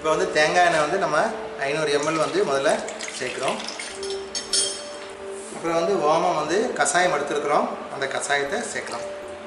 இப்போ வந்து தேங்காய் எண்ணெய் வந்து நம்ம ஐநூறு எம்எல் வந்து முதல்ல சேர்க்குறோம் அப்புறம் வந்து ஓமம் வந்து கஷாயம் எடுத்துருக்குறோம் அந்த கஷாயத்தை சேர்க்கலாம்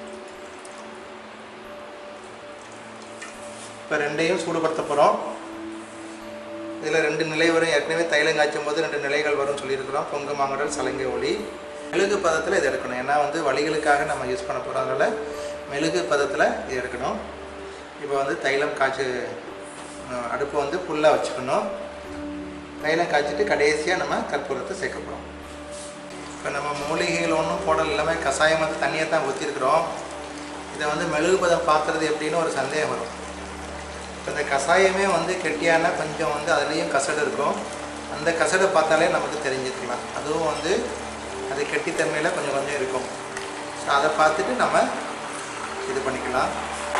இப்போ ரெண்டையும் சூடுபடுத்த போகிறோம் இதில் ரெண்டு நிலை வரும் ஏற்கனவே தைலம் காய்ச்சும் போது ரெண்டு நிலைகள் வரும்னு சொல்லியிருக்கிறோம் பொங்கு மாங்கடல் சலங்கை ஒளி மெழுகு பதத்தில் இது எடுக்கணும் ஏன்னா வந்து வலிகளுக்காக நம்ம யூஸ் பண்ண போகிறோம் அதனால் மெழுகு பதத்தில் இது எடுக்கணும் இப்போ வந்து தைலம் காய்ச்சி அஹ், அடுப்பை வந்து ஃபுல்லாக வச்சுக்கணும் தைலம் காய்ச்சிட்டு கடைசியாக நம்ம கற்பூரத்தை சேர்க்க போகிறோம் இப்போ நம்ம மூலிகைகள் ஒன்றும் போடல எல்லாமே கஷாயம் வந்து தண்ணியை தான் ஊற்றிருக்கிறோம் இதை வந்து மெழுகு பதம் பார்க்குறது எப்படின்னு ஒரு சந்தேகம் வரும் இப்போ இந்த கஷாயமே வந்து கெட்டியான கொஞ்சம் வந்து அதுலேயும் கசடு இருக்கும் அந்த கசடை பார்த்தாலே நமக்கு தெரிஞ்சுக்கலாம் அதுவும் வந்து அது கெட்டித்தன்மையில் கொஞ்சம் கொஞ்சம் இருக்கும் ஸோ அதை பார்த்துட்டு நம்ம இது பண்ணிக்கலாம்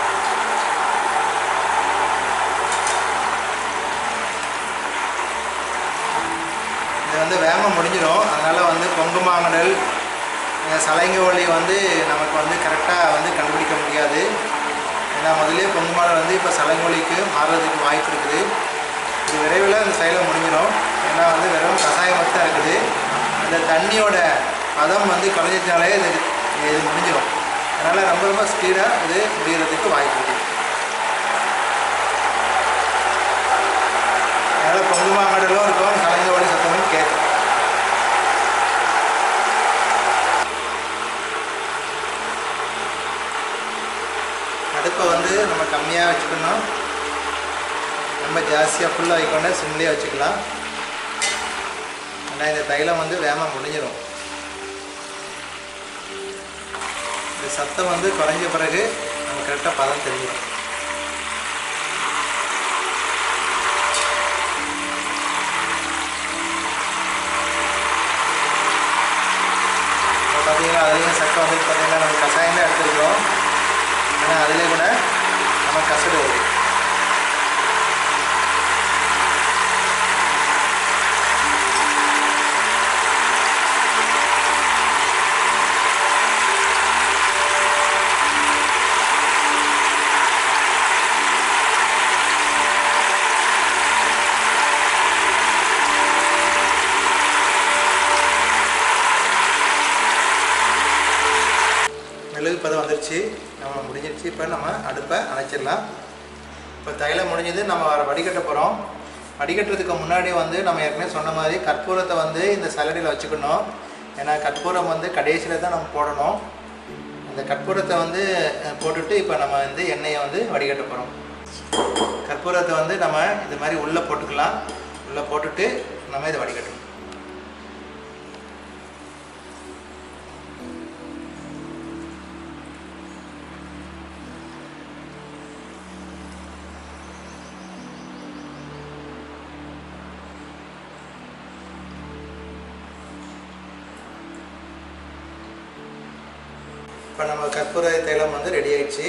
இது வந்து வேகமாக முடிஞ்சிடும் அதனால் வந்து பொங்கு மாங்கடல் அஹ் சலைங்க ஒளி வந்து நமக்கு வந்து கரெக்டாக வந்து கண்டுபிடிக்க முடியாது ஏன்னா முதலே பொங்கு மாடல் வந்து இப்போ சலங்க ஒளிக்கு மாறுறதுக்கு வாய்ப்பு இருக்குது இது விரைவில் அந்த செயலை முடிஞ்சிடும் ஏன்னா வந்து வெறும் கஷாயம் மட்டும் தான் இருக்குது அந்த தண்ணியோட பதம் வந்து குறைஞ்சிட்டாலே இது இது முடிஞ்சிடும் அதனால் ரொம்ப ரொம்ப ஸ்பீடாக இது முடிகிறதுக்கு வாய்ப்பு இருக்குது அதனால் பொங்கு மாங்கடலும் இருக்கும் சலங்க ஒளி சத்தமும் கேட்கும் அடுப்பை வந்து நம்ம கம்மியாக வச்சுக்கணும் ரொம்ப ஜாஸ்தியாக ஃபுல்லாக வைக்கொண்டே சிம்லேயே வச்சுக்கலாம் ஆனால் இந்த தைலம் வந்து வேகமாக முடிஞ்சிடும் இந்த சத்தம் வந்து குறைஞ்ச பிறகு நம்ம கரெக்டாக பதம் தெரிஞ்சிடும் இப்போ பார்த்தீங்கன்னா அதுலேயும் சக்கை வந்து பார்த்தீங்கன்னா நம்ம கஷாயம் தான் எடுத்துருக்கோம் ஆனால் அதிலே கூட நம்ம கசடு வரும் மெழுகு பதம் வந்துருச்சு நம்ம முடிஞ்சிருச்சு இப்போ நம்ம அடுப்பை அணைச்சிடலாம் இப்போ தைலம் முடிஞ்சது நம்ம வ- வடிகட்ட போகிறோம் வடிகட்டுறதுக்கு முன்னாடி வந்து நம்ம ஏற்கனவே சொன்ன மாதிரி கற்பூரத்தை வந்து இந்த சலடையில் வச்சுக்கணும் ஏன்னா கற்பூரம் வந்து கடைசியில் தான் நம்ம போடணும் அந்த கற்பூரத்தை வந்து அஹ், போட்டுட்டு இப்போ நம்ம வந்து எண்ணெயை வந்து வடிகட்ட போகிறோம் கற்பூரத்தை வந்து நம்ம இது மாதிரி உள்ளே போட்டுக்கலாம் உள்ளே போட்டுட்டு நம்ம இதை வடிகட்டணும் இப்போ நம்ம கற்பூர தைலம் வந்து ரெடி ஆயிடுச்சு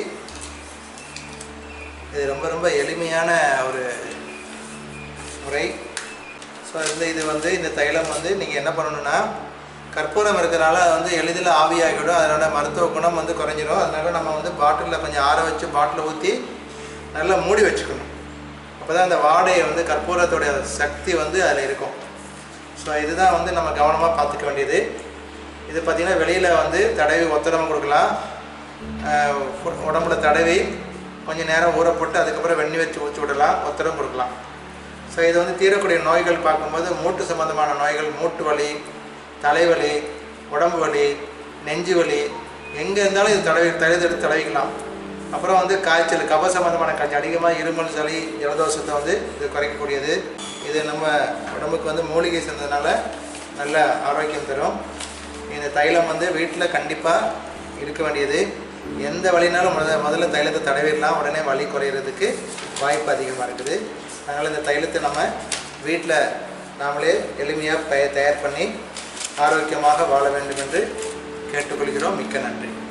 இது ரொம்ப ரொம்ப எளிமையான ஒரு முறை ஸோ இந்த இது வந்து இந்த தைலம் வந்து நீங்கள் என்ன பண்ணணும்னா கற்பூரம் இருக்கிறனால அது வந்து எளிதில் ஆவியாகிடும் அதனோட மருத்துவ குணம் வந்து குறைஞ்சிடும் அதனால நம்ம வந்து பாட்டிலில் கொஞ்சம் ஆற வச்சு பாட்டிலில் ஊற்றி நல்லா மூடி வச்சுக்கணும் அப்போ தான் அந்த வாடையை வந்து கற்பூரத்தோடைய சக்தி வந்து அதில் இருக்கும் ஸோ இதுதான் வந்து நம்ம கவனமாக பார்த்துக்க வேண்டியது இது பார்த்திங்கன்னா வெளியில் வந்து தடவி ஒத்தடம் கொடுக்கலாம் ஆஹ் உ- உடம்புல தடவி கொஞ்சம் நேரம் ஊற போட்டு அதுக்கப்புறம் வெண்ணி வச்சு ஊற்றி விடலாம் ஒத்தடம் கொடுக்கலாம் ஸோ இது வந்து தீரக்கூடிய நோய்கள் பார்க்கும்போது மூட்டு சம்மந்தமான நோய்கள் மூட்டு வலி தலைவலி உடம்பு வலி நெஞ்சு வலி எங்கே இருந்தாலும் இது தடவி தழுதெடுத்து தடவிக்கலாம் அப்புறம் வந்து காய்ச்சல் கப சம்மந்தமான காய்ச்சல் அதிகமாக இருமல் சளி ஜலதோஷத்தை வந்து இது குறைக்கக்கூடியது இது நம்ம உடம்புக்கு வந்து மூலிகை சேர்ந்ததுனால நல்ல ஆரோக்கியம் தரும் இந்த தைலம் வந்து வீட்டில் கண்டிப்பாக இருக்க வேண்டியது எந்த வழினாலும் முத முதல்ல தைலத்தை தடவிடலாம் உடனே வலி குறையிறதுக்கு வாய்ப்பு அதிகமாக இருக்குது அதனால் இந்த தைலத்தை நம்ம வீட்டில் நாமளே எளிமையாக தய தயார் பண்ணி ஆரோக்கியமாக வாழ வேண்டும் என்று கேட்டுக்கொள்கிறோம் மிக்க நன்றி